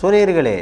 சொன்னீர்களே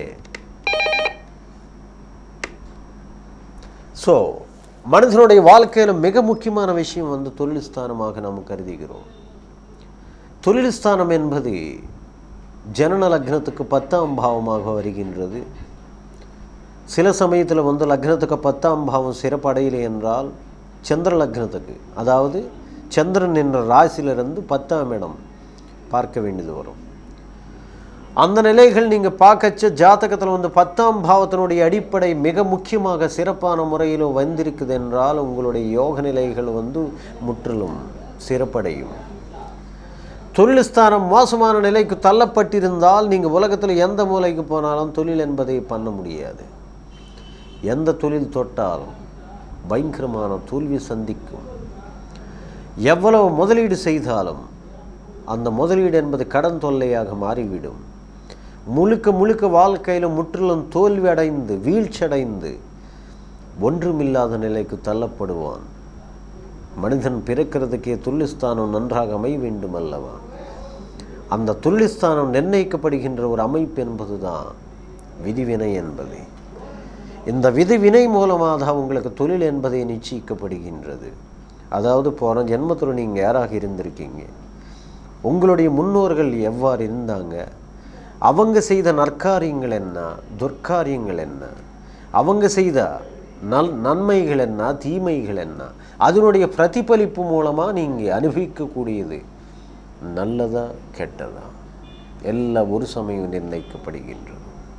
so மனிதனுடைய வாழ்க்கையில் மிக முக்கியமான விஷயம் வந்து தொழில் ஸ்தானமாக நாம் கருதுகிறோம் தொழில் ஸ்தானம் என்பது ஜனன லக்னத்துக்கு பத்தாம் பாவமாக வருகின்றது சில சமயத்தில் வந்து லக்னத்துக்கு பத்தாம் பாவம் சிறப்படையலை என்றால் சந்திர லக்னத்துக்கு அதாவது சந்திரன் என்ற ராசியிலிருந்து பத்தாம் இடம் பார்க்க வேண்டியது வரும் அந்த நிலைகள் நீங்கள் பார்க்கச்ச ஜாதகத்தில் வந்து பத்தாம் பாவத்தினுடைய அடிப்படை மிக முக்கியமாக சிறப்பான முறையில் வந்திருக்குது என்றால் உங்களுடைய யோக நிலைகள் வந்து முற்றிலும் சிறப்படையும் தொழில் ஸ்தானம் மோசமான நிலைக்கு தள்ளப்பட்டிருந்தால் நீங்கள் உலகத்தில் எந்த மூலைக்கு போனாலும் தொழில் என்பதை பண்ண முடியாது எந்த தொழில் தொட்டாலும் பயங்கரமான தோல்வி சந்திக்கும் எவ்வளவு முதலீடு செய்தாலும் அந்த முதலீடு என்பது கடன் தொல்லையாக மாறிவிடும் முழுக்க முழுக்க வாழ்க்கையில் முற்றிலும் தோல்வி அடைந்து வீழ்ச்சியடைந்து ஒன்றுமில்லாத நிலைக்கு தள்ளப்படுவான் மனிதன் பிறக்கிறதுக்கே துல்லிஸ்தானம் நன்றாக அமைய வேண்டும் அல்லவா அந்த துல்லிஸ்தானம் நிர்ணயிக்கப்படுகின்ற ஒரு அமைப்பு என்பதுதான் விதிவினை என்பது இந்த விதிவினை மூலமாக தான் உங்களுக்கு தொழில் என்பதை நிச்சயிக்கப்படுகின்றது அதாவது போன ஜென்மத்தில் நீங்கள் யாராக இருந்திருக்கீங்க உங்களுடைய முன்னோர்கள் எவ்வாறு இருந்தாங்க அவங்க செய்த நற்காரியங்கள் என்ன துர்க்காரியங்கள் என்ன அவங்க செய்த நல் நன்மைகள் என்ன தீமைகள் என்ன அதனுடைய பிரதிபலிப்பு மூலமாக நீங்கள் அனுபவிக்கக்கூடியது நல்லதா கெட்டதா எல்லாம் ஒரு சமயம் நிர்ணயிக்கப்படுகின்றது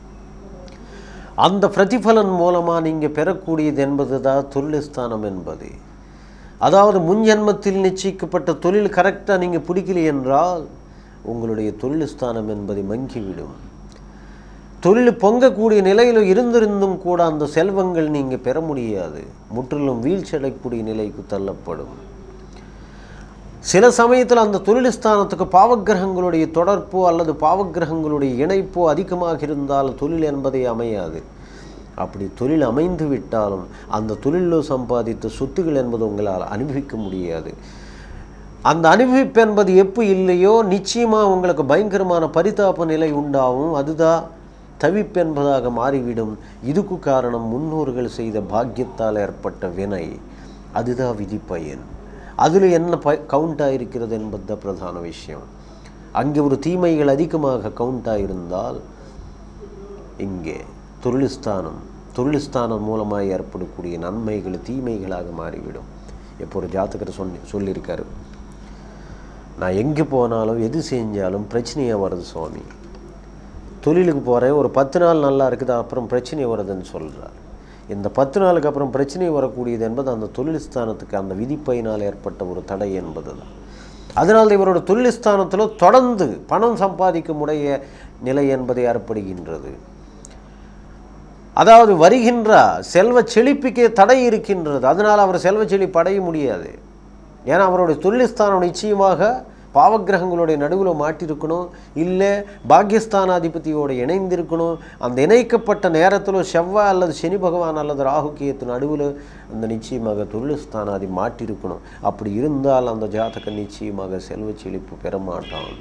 அந்த பிரதிபலன் மூலமாக நீங்கள் பெறக்கூடியது என்பது தான் தொழில்ஸ்தானம் என்பது அதாவது முன் ஜென்மத்தில் நிச்சயிக்கப்பட்ட தொழில் கரெக்டாக நீங்கள் பிடிக்கல என்றால் உங்களுடைய தொழில் ஸ்தானம் என்பதை மங்கிவிடும் தொழில் பொங்கக்கூடிய நிலையில் இருந்திருந்தும் கூட அந்த செல்வங்கள் நீங்கள் பெற முடியாது முற்றிலும் வீழ்ச்சியடையக்கூடிய நிலைக்கு தள்ளப்படும் சில சமயத்தில் அந்த தொழில் ஸ்தானத்துக்கு பாவக்கிரகங்களுடைய தொடர்போ அல்லது பாவக்கிரகங்களுடைய இணைப்போ அதிகமாக இருந்தால் தொழில் என்பதை அமையாது அப்படி தொழில் அமைந்து விட்டாலும் அந்த தொழிலில் சம்பாதித்த சொத்துகள் என்பது உங்களால் அனுபவிக்க முடியாது அந்த அனுபவிப்பு என்பது எப்போ இல்லையோ நிச்சயமாக உங்களுக்கு பயங்கரமான பரிதாப நிலை உண்டாகும் அதுதான் தவிப்பு என்பதாக மாறிவிடும் இதுக்கு காரணம் முன்னோர்கள் செய்த பாக்கியத்தால் ஏற்பட்ட வினை அதுதான் விதிப்பயன் அதில் என்ன ப கவுண்ட் ஆகிருக்கிறது என்பது தான் பிரதான விஷயம் அங்கே ஒரு தீமைகள் அதிகமாக கவுண்ட் ஆகிருந்தால் இங்கே தொழில்ஸ்தானம் தொழில்ஸ்தானம் மூலமாக ஏற்படக்கூடிய நன்மைகள் தீமைகளாக மாறிவிடும் இப்போ ஒரு ஜாத்தகர் சொல்லி சொல்லியிருக்காரு நான் எங்கே போனாலும் எது செஞ்சாலும் பிரச்சனையாக வருது சுவாமி தொழிலுக்கு போகிறேன் ஒரு பத்து நாள் நல்லா இருக்குது அப்புறம் பிரச்சனை வருதுன்னு சொல்கிறார் இந்த பத்து நாளுக்கு அப்புறம் பிரச்சனை வரக்கூடியது என்பது அந்த தொழில் ஸ்தானத்துக்கு அந்த விதிப்பையினால் ஏற்பட்ட ஒரு தடை என்பது தான் அதனால் இவரோட தொழில் ஸ்தானத்தில் தொடர்ந்து பணம் சம்பாதிக்க முடிய நிலை என்பது ஏற்படுகின்றது அதாவது வருகின்ற செல்வ செழிப்புக்கே தடை இருக்கின்றது அதனால் அவர் செல்வ செழிப்பு அடைய முடியாது ஏன்னா அவருடைய தொழில்ஸ்தானம் நிச்சயமாக பாவக்கிரகங்களுடைய நடுவில் மாட்டிருக்கணும் இல்லை பாக்கியஸ்தானாதிபதியோடு இணைந்திருக்கணும் அந்த இணைக்கப்பட்ட நேரத்தில் செவ்வாய் அல்லது சனி பகவான் அல்லது ராகுக்கியத்து நடுவில் அந்த நிச்சயமாக தொழில்ஸ்தானாதி மாட்டிருக்கணும் அப்படி இருந்தால் அந்த ஜாதகன் நிச்சயமாக செல்வ செழிப்பு பெற மாட்டான்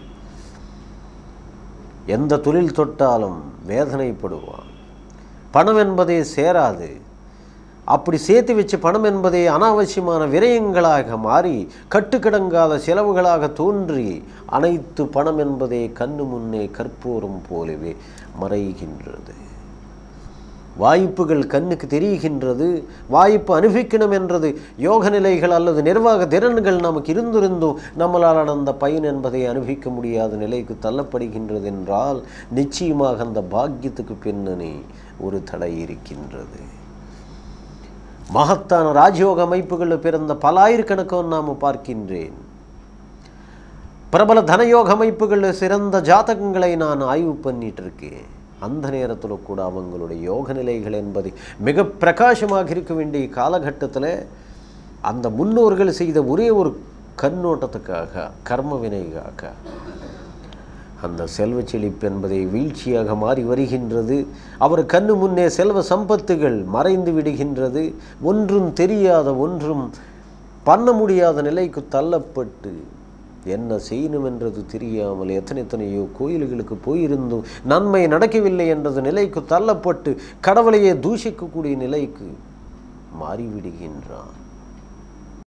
எந்த தொழில் தொட்டாலும் வேதனைப்படுவான் பணம் என்பதே சேராது அப்படி சேர்த்து வச்ச பணம் என்பதே அனாவசியமான விரயங்களாக மாறி கட்டுக்கடங்காத செலவுகளாக தோன்றி அனைத்து பணம் என்பதே கண்ணு முன்னே கற்பூரம் போலவே மறைகின்றது வாய்ப்புகள் கண்ணுக்கு தெரிகின்றது வாய்ப்பு அனுபவிக்கணும் என்றது யோக நிலைகள் அல்லது நிர்வாக திறன்கள் நமக்கு இருந்திருந்தும் நம்மளால் அந்த பயன் என்பதை அனுபவிக்க முடியாத நிலைக்கு தள்ளப்படுகின்றது என்றால் நிச்சயமாக அந்த பாக்கியத்துக்கு பின்னணி ஒரு தடை இருக்கின்றது மகத்தான ராஜயோக அமைப்புகளில் பிறந்த பலாயிரக்கணக்கம் நாம் பார்க்கின்றேன் பிரபல தனயோக அமைப்புகளில் சிறந்த ஜாதகங்களை நான் ஆய்வு பண்ணிட்டு இருக்கேன் அந்த நேரத்தில் கூட அவங்களுடைய யோக நிலைகள் என்பது மிக பிரகாசமாக இருக்க வேண்டிய காலகட்டத்தில் அந்த முன்னோர்கள் செய்த ஒரே ஒரு கண்ணோட்டத்துக்காக கர்ம வினைக்காக அந்த செல்வ செழிப்பு என்பதை வீழ்ச்சியாக மாறி வருகின்றது அவர் கண்ணு முன்னே செல்வ சம்பத்துகள் மறைந்து விடுகின்றது ஒன்றும் தெரியாத ஒன்றும் பண்ண முடியாத நிலைக்கு தள்ளப்பட்டு என்ன செய்யணும் என்றது தெரியாமல் எத்தனை எத்தனையோ கோயில்களுக்கு போயிருந்தும் நன்மை நடக்கவில்லை என்றது நிலைக்கு தள்ளப்பட்டு கடவுளையே தூஷிக்கக்கூடிய நிலைக்கு மாறிவிடுகின்றான்